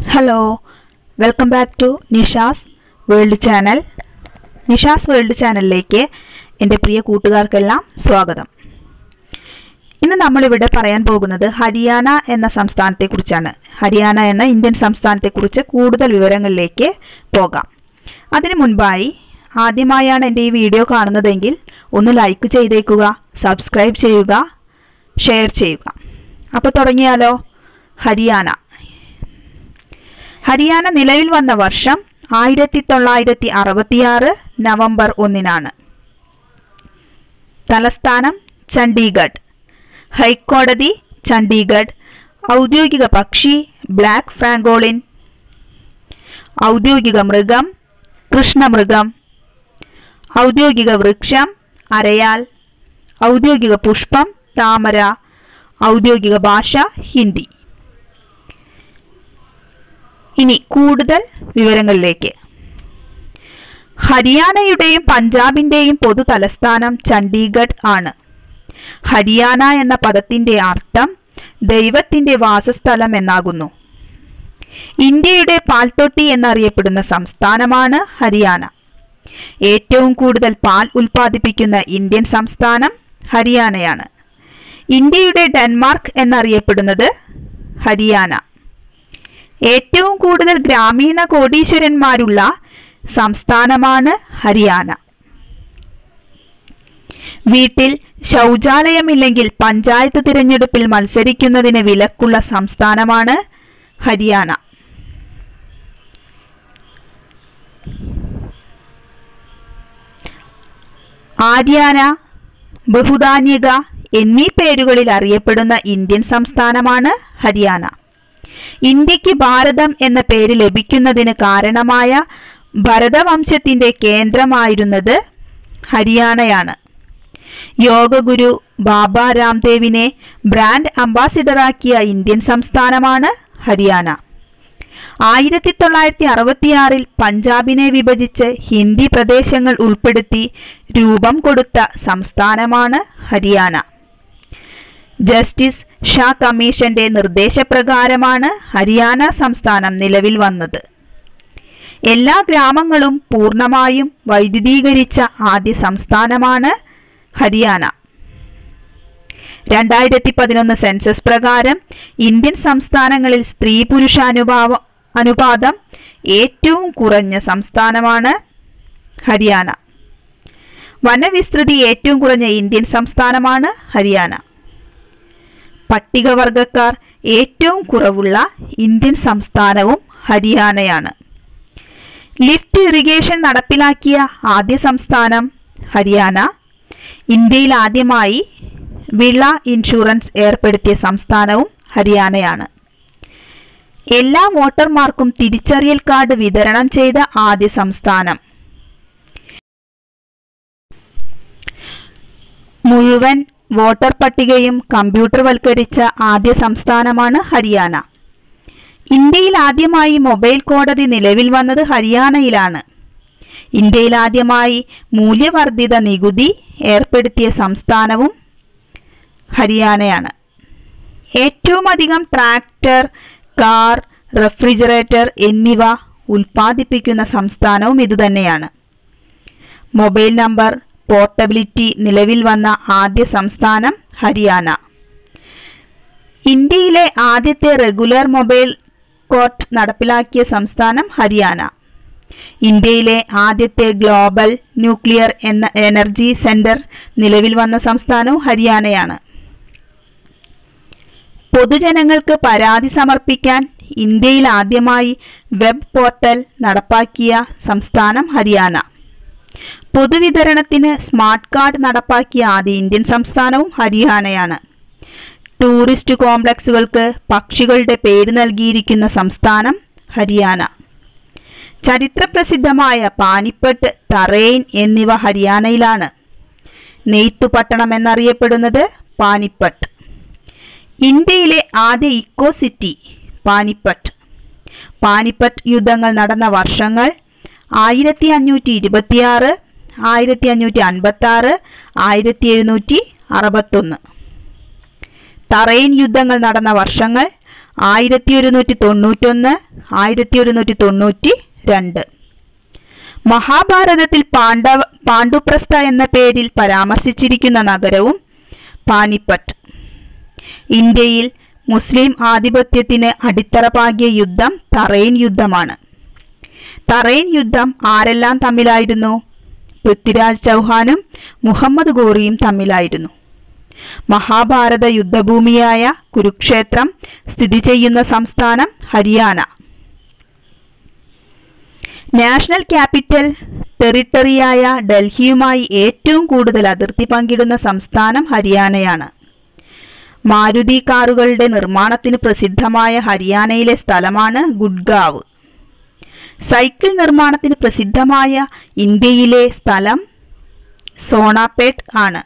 hello welcome back to Nisha's world channel Nisha's world ചാനലിലേക്ക് എൻ്റെ പ്രിയ കൂട്ടുകാർക്കെല്ലാം സ്വാഗതം ഇന്ന് നമ്മളിവിടെ പറയാൻ പോകുന്നത് ഹരിയാന എന്ന സംസ്ഥാനത്തെക്കുറിച്ചാണ് ഹരിയാന എന്ന ഇന്ത്യൻ സംസ്ഥാനത്തെക്കുറിച്ച് കൂടുതൽ വിവരങ്ങളിലേക്ക് പോകാം അതിനു മുൻപായി ആദ്യമായാണ് എൻ്റെ ഈ വീഡിയോ കാണുന്നതെങ്കിൽ ഒന്ന് ലൈക്ക് ചെയ്തേക്കുക സബ്സ്ക്രൈബ് ചെയ്യുക ഷെയർ ചെയ്യുക അപ്പോൾ തുടങ്ങിയാലോ ഹരിയാന ഹരിയാന നിലവിൽ വന്ന വർഷം ആയിരത്തി തൊള്ളായിരത്തി അറുപത്തിയാറ് നവംബർ ഒന്നിനാണ് തലസ്ഥാനം ചണ്ഡീഗഡ് ഹൈക്കോടതി ചണ്ഡീഗഡ് ഔദ്യോഗിക പക്ഷി ബ്ലാക്ക് ഫ്രാങ്കോളിൻ ഔദ്യോഗിക മൃഗം കൃഷ്ണമൃഗം ഔദ്യോഗിക വൃക്ഷം അരയാൽ ഔദ്യോഗിക പുഷ്പം താമര ഔദ്യോഗിക ഭാഷ ഹിന്ദി ഇനി കൂടുതൽ വിവരങ്ങളിലേക്ക് ഹരിയാനയുടെയും പഞ്ചാബിന്റെയും പൊതു തലസ്ഥാനം ചണ്ഡീഗഡ് ആണ് ഹരിയാന എന്ന പദത്തിന്റെ അർത്ഥം ദൈവത്തിന്റെ വാസസ്ഥലം എന്നാകുന്നു ഇന്ത്യയുടെ പാൽത്തൊട്ടി എന്നറിയപ്പെടുന്ന സംസ്ഥാനമാണ് ഹരിയാന ഏറ്റവും കൂടുതൽ പാൽ ഉൽപ്പാദിപ്പിക്കുന്ന ഇന്ത്യൻ സംസ്ഥാനം ഹരിയാനയാണ് ഇന്ത്യയുടെ ഡെൻമാർക്ക് എന്നറിയപ്പെടുന്നത് ഹരിയാന ഏറ്റവും കൂടുതൽ ഗ്രാമീണ കോടീശ്വരന്മാരുള്ള സംസ്ഥാനമാണ് ഹരിയാന വീട്ടിൽ ശൗചാലയമില്ലെങ്കിൽ പഞ്ചായത്ത് തിരഞ്ഞെടുപ്പിൽ മത്സരിക്കുന്നതിന് വിലക്കുള്ള സംസ്ഥാനമാണ് ഹരിയാന ആര്യാന ബഹുധാന്യക എന്നീ പേരുകളിൽ അറിയപ്പെടുന്ന ഇന്ത്യൻ സംസ്ഥാനമാണ് ഹരിയാന ഇന്ത്യക്ക് ഭാരതം എന്ന പേര് ലഭിക്കുന്നതിന് കാരണമായ ഭരതവംശത്തിന്റെ കേന്ദ്രമായിരുന്നത് ഹരിയാനയാണ് യോഗഗുരു ബാബ രാംദേവിനെ ബ്രാൻഡ് അംബാസിഡറാക്കിയ ഇന്ത്യൻ സംസ്ഥാനമാണ് ഹരിയാന ആയിരത്തി തൊള്ളായിരത്തി അറുപത്തിയാറിൽ പഞ്ചാബിനെ വിഭജിച്ച് ഹിന്ദി പ്രദേശങ്ങൾ ഉൾപ്പെടുത്തി രൂപം കൊടുത്ത സംസ്ഥാനമാണ് ഹരിയാന ജസ്റ്റിസ് ഷാ കമ്മീഷന്റെ നിർദ്ദേശപ്രകാരമാണ് ഹരിയാന സംസ്ഥാനം നിലവിൽ വന്നത് എല്ലാ ഗ്രാമങ്ങളും പൂർണ്ണമായും വൈദ്യുതീകരിച്ച ആദ്യ സംസ്ഥാനമാണ് ഹരിയാന രണ്ടായിരത്തി പതിനൊന്ന് സെൻസസ് പ്രകാരം ഇന്ത്യൻ സംസ്ഥാനങ്ങളിൽ സ്ത്രീ പുരുഷ അനുപാവ അനുപാതം ഏറ്റവും കുറഞ്ഞ സംസ്ഥാനമാണ് ഹരിയാന വനവിസ്തൃതി ഏറ്റവും കുറഞ്ഞ ഇന്ത്യൻ സംസ്ഥാനമാണ് ഹരിയാന പട്ടികവർഗക്കാർ ഏറ്റവും കുറവുള്ള ഇന്ത്യൻ സംസ്ഥാനവും ഹരിയാനയാണ് ലിഫ്റ്റ് ഇറിഗേഷൻ നടപ്പിലാക്കിയ ആദ്യ സംസ്ഥാനം ഹരിയാന ഇന്ത്യയിൽ ആദ്യമായി വിള ഇൻഷുറൻസ് ഏർപ്പെടുത്തിയ സംസ്ഥാനവും ഹരിയാനയാണ് എല്ലാ വോട്ടർമാർക്കും തിരിച്ചറിയൽ കാർഡ് വിതരണം ചെയ്ത ആദ്യ സംസ്ഥാനം മുഴുവൻ വോട്ടർ പട്ടികയും കമ്പ്യൂട്ടർവൽക്കരിച്ച ആദ്യ സംസ്ഥാനമാണ് ഹരിയാന ഇന്ത്യയിൽ ആദ്യമായി മൊബൈൽ കോടതി നിലവിൽ വന്നത് ഹരിയാനയിലാണ് ഇന്ത്യയിൽ ആദ്യമായി മൂല്യവർദ്ധിത നികുതി ഏർപ്പെടുത്തിയ സംസ്ഥാനവും ഹരിയാനയാണ് ഏറ്റവും അധികം ട്രാക്ടർ കാർ റെഫ്രിജറേറ്റർ എന്നിവ ഉൽപ്പാദിപ്പിക്കുന്ന സംസ്ഥാനവും ഇതുതന്നെയാണ് മൊബൈൽ നമ്പർ പോർട്ടബിലിറ്റി നിലവിൽ വന്ന ആദ്യ സംസ്ഥാനം ഹരിയാന ഇന്ത്യയിലെ ആദ്യത്തെ റെഗുലർ മൊബൈൽ കോർട്ട് നടപ്പിലാക്കിയ സംസ്ഥാനം ഹരിയാന ഇന്ത്യയിലെ ആദ്യത്തെ ഗ്ലോബൽ ന്യൂക്ലിയർ എന്ന എനർജി സെന്റർ നിലവിൽ വന്ന സംസ്ഥാനവും ഹരിയാനയാണ് പൊതുജനങ്ങൾക്ക് പരാതി സമർപ്പിക്കാൻ ഇന്ത്യയിൽ ആദ്യമായി വെബ് പോർട്ടൽ നടപ്പാക്കിയ സംസ്ഥാനം ഹരിയാന പൊതുവിതരണത്തിന് സ്മാർട്ട് കാർഡ് നടപ്പാക്കിയ ആദ്യ ഇന്ത്യൻ സംസ്ഥാനവും ഹരിയാനയാണ് ടൂറിസ്റ്റ് കോംപ്ലക്സുകൾക്ക് പക്ഷികളുടെ പേര് നൽകിയിരിക്കുന്ന സംസ്ഥാനം ഹരിയാന ചരിത്രപ്രസിദ്ധമായ പാനിപ്പട്ട് തറൈൻ എന്നിവ ഹരിയാനയിലാണ് നെയ്ത്തുപട്ടണം എന്നറിയപ്പെടുന്നത് പാനിപ്പട്ട് ഇന്ത്യയിലെ ആദ്യ ഇക്കോ സിറ്റി പാനിപ്പട്ട് പാനിപ്പട്ട് യുദ്ധങ്ങൾ നടന്ന വർഷങ്ങൾ ആയിരത്തി അഞ്ഞൂറ്റി ഇരുപത്തിയാറ് ആയിരത്തി അഞ്ഞൂറ്റി അൻപത്തി ആറ് ആയിരത്തി എഴുന്നൂറ്റി അറുപത്തൊന്ന് തറൈൻ യുദ്ധങ്ങൾ നടന്ന വർഷങ്ങൾ ആയിരത്തി ഒരുന്നൂറ്റി തൊണ്ണൂറ്റൊന്ന് ആയിരത്തി ഒരുന്നൂറ്റി തൊണ്ണൂറ്റി രണ്ട് മഹാഭാരതത്തിൽ പാണ്ഡവ പാണ്ഡുപ്രസ്ഥ എന്ന പേരിൽ പരാമർശിച്ചിരിക്കുന്ന നഗരവും പാനിപ്പട്ട് ഇന്ത്യയിൽ മുസ്ലിം ആധിപത്യത്തിന് അടിത്തറ പാകിയ യുദ്ധം തറൈൻ യുദ്ധമാണ് തറൈൻ യുദ്ധം ആരെല്ലാം തമ്മിലായിരുന്നു പൃഥ്വിരാജ് ചൗഹാനും മുഹമ്മദ് ഗോറിയും തമ്മിലായിരുന്നു മഹാഭാരത യുദ്ധഭൂമിയായ കുരുക്ഷേത്രം സ്ഥിതി ചെയ്യുന്ന സംസ്ഥാനം ഹരിയാന നാഷണൽ ക്യാപിറ്റൽ ടെറിട്ടറിയായ ഡൽഹിയുമായി ഏറ്റവും കൂടുതൽ അതിർത്തി പങ്കിടുന്ന സംസ്ഥാനം ഹരിയാനയാണ് മാരുതി കാറുകളുടെ നിർമ്മാണത്തിന് പ്രസിദ്ധമായ ഹരിയാനയിലെ സ്ഥലമാണ് ഗുഡ്ഗാവ് സൈക്കിൾ നിർമ്മാണത്തിന് പ്രസിദ്ധമായ ഇന്ത്യയിലെ സ്ഥലം സോണാപേട്ട് ആണ്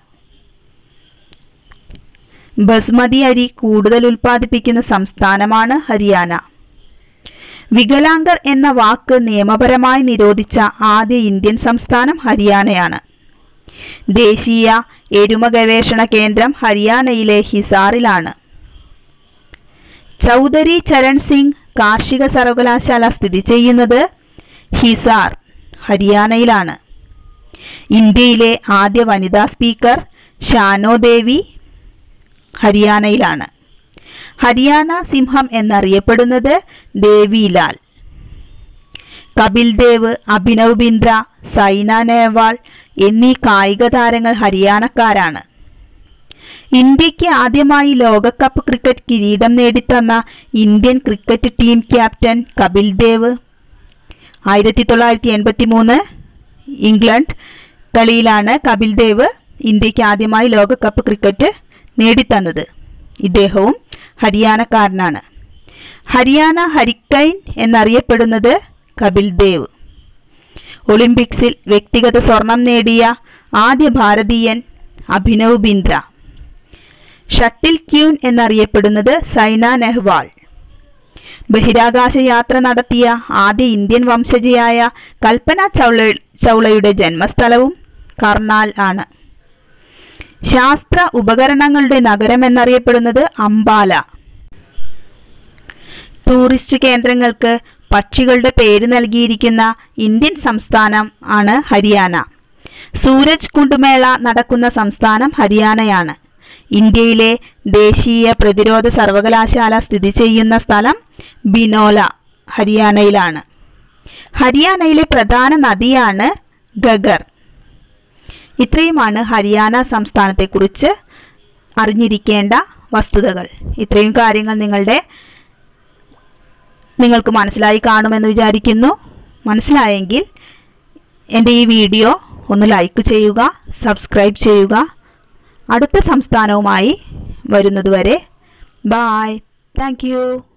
ബസ്മതി അരി കൂടുതൽ ഉൽപ്പാദിപ്പിക്കുന്ന സംസ്ഥാനമാണ് ഹരിയാന വികലാംഗർ എന്ന വാക്ക് നിയമപരമായി നിരോധിച്ച ആദ്യ ഇന്ത്യൻ സംസ്ഥാനം ഹരിയാനയാണ് ദേശീയ എരുമ ഗവേഷണ കേന്ദ്രം ഹരിയാനയിലെ ഹിസാറിലാണ് ചൗധരി ചരൺ സിംഗ് കാർഷിക സർവകലാശാല സ്ഥിതി ചെയ്യുന്നത് ഹിസാർ ഹരിയാനയിലാണ് ഇന്ത്യയിലെ ആദ്യ വനിതാ സ്പീക്കർ ഷാനോ ദേവി ഹരിയാനയിലാണ് ഹരിയാന സിംഹം എന്നറിയപ്പെടുന്നത് ദേവിലാൽ കപിൽ ദേവ് അഭിനവ് ബിന്ദ്ര സൈന നേവാൾ എന്നീ കായിക താരങ്ങൾ ഹരിയാനക്കാരാണ് ഇന്ത്യക്ക് ആദ്യമായി ലോകകപ്പ് ക്രിക്കറ്റ് കിരീടം നേടിത്തന്ന Indian cricket team captain Kapil Dev ആയിരത്തി തൊള്ളായിരത്തി എൺപത്തി മൂന്ന് ഇംഗ്ലണ്ട് കളിയിലാണ് കപിൽ ദേവ് ഇന്ത്യക്ക് ആദ്യമായി ലോകകപ്പ് ക്രിക്കറ്റ് നേടിത്തന്നത് ഇദ്ദേഹവും ഹരിയാനക്കാരനാണ് ഹരിയാന ഹരിക്കൈൻ എന്നറിയപ്പെടുന്നത് കപിൽ ദേവ് ഒളിമ്പിക്സിൽ വ്യക്തിഗത സ്വർണം നേടിയ ആദ്യ ഭാരതീയൻ അഭിനവ് ബിന്ദ്ര ഷട്ടിൽ ക്യൂൻ എന്നറിയപ്പെടുന്നത് സൈന നെഹ്വാൾ ബഹിരാകാശ യാത്ര നടത്തിയ ആദ്യ ഇന്ത്യൻ വംശജയായ കൽപ്പന ചൗള ചൗളയുടെ ജന്മസ്ഥലവും കർണാൽ ആണ് ശാസ്ത്ര ഉപകരണങ്ങളുടെ നഗരം എന്നറിയപ്പെടുന്നത് അംബാല ടൂറിസ്റ്റ് കേന്ദ്രങ്ങൾക്ക് പക്ഷികളുടെ പേര് നൽകിയിരിക്കുന്ന ഇന്ത്യൻ സംസ്ഥാനം ആണ് ഹരിയാന സൂരജ് കുണ്ടുമേള നടക്കുന്ന സംസ്ഥാനം ഹരിയാനയാണ് ഇന്ത്യയിലെ ദേശീയ പ്രതിരോധ സർവകലാശാല സ്ഥിതി ചെയ്യുന്ന സ്ഥലം ബിനോല ഹരിയാനയിലാണ് ഹരിയാനയിലെ പ്രധാന നദിയാണ് ഗഗർ ഇത്രയുമാണ് ഹരിയാന സംസ്ഥാനത്തെക്കുറിച്ച് അറിഞ്ഞിരിക്കേണ്ട വസ്തുതകൾ ഇത്രയും കാര്യങ്ങൾ നിങ്ങളുടെ നിങ്ങൾക്ക് മനസ്സിലായി കാണുമെന്ന് വിചാരിക്കുന്നു മനസ്സിലായെങ്കിൽ എൻ്റെ ഈ വീഡിയോ ഒന്ന് ലൈക്ക് ചെയ്യുക സബ്സ്ക്രൈബ് ചെയ്യുക അടുത്ത സംസ്ഥാനവുമായി വരുന്നതുവരെ ബായ് താങ്ക്